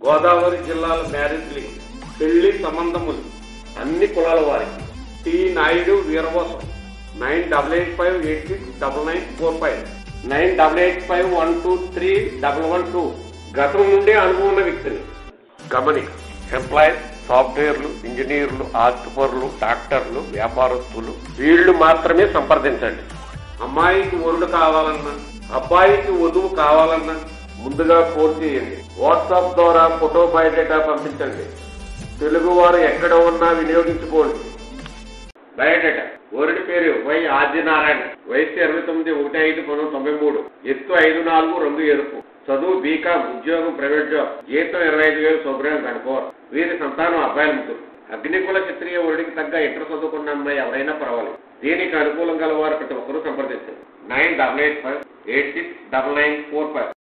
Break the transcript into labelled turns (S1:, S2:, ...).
S1: గోదావరి జిల్లాల marriage link పెళ్లి సంబంధములు అన్ని కులాల వారికి T Naidu Veeravasaram nine double eight five eight six double nine four five nine double eight five one two three double one two గతం నుండే అనుభవం ఉన్న వ్యక్తిని గమనిక ఎంప్లాయీస్ సాఫ్ట్వేర్లు ఇంజనీర్లు ఆస్తిపరులు డాక్టర్లు వ్యాపారస్తులు వీళ్ళు మాత్రమే సంప్రదించండి అమ్మాయికి వరుడు కావాలన్నా అబ్బాయికి వధువు కావాలన్నా ముందుగా ఫోన్ చేయండి వాట్సాప్ ద్వారా ఫోటో బయోడేటా పంపించండి తెలుగు వారు ఎక్కడ ఉన్నా వినియోగించుకోండి బయోడేటా వరుడి పేరు వై ఆదినారాయణ వయసు ఇరవై తొమ్మిది ఒకటి ఐదు పంతొమ్మిది తొంభై మూడు ఎత్తు ఐదు నాలుగు రంగు ఎరుపు చదువు బీకామ్ ఉద్యోగం ప్రైవేట్ జాబ్ జీతం ఇరవై ఐదు వేలు శుభ్రం కనుకోవాలి వీరి సంతానం అబ్బాయిల ముగ్గురు అగ్నికుల క్షత్రియ వరుడికి తగ్గ ఇంటర్ చదువుకున్న అమ్మాయి ఎవరైనా పర్వాలేదు దీనికి అనుకూలం గల వారు ప్రతి ఒక్కరూ సంప్రదించండి nine double eight five eight six double nine four five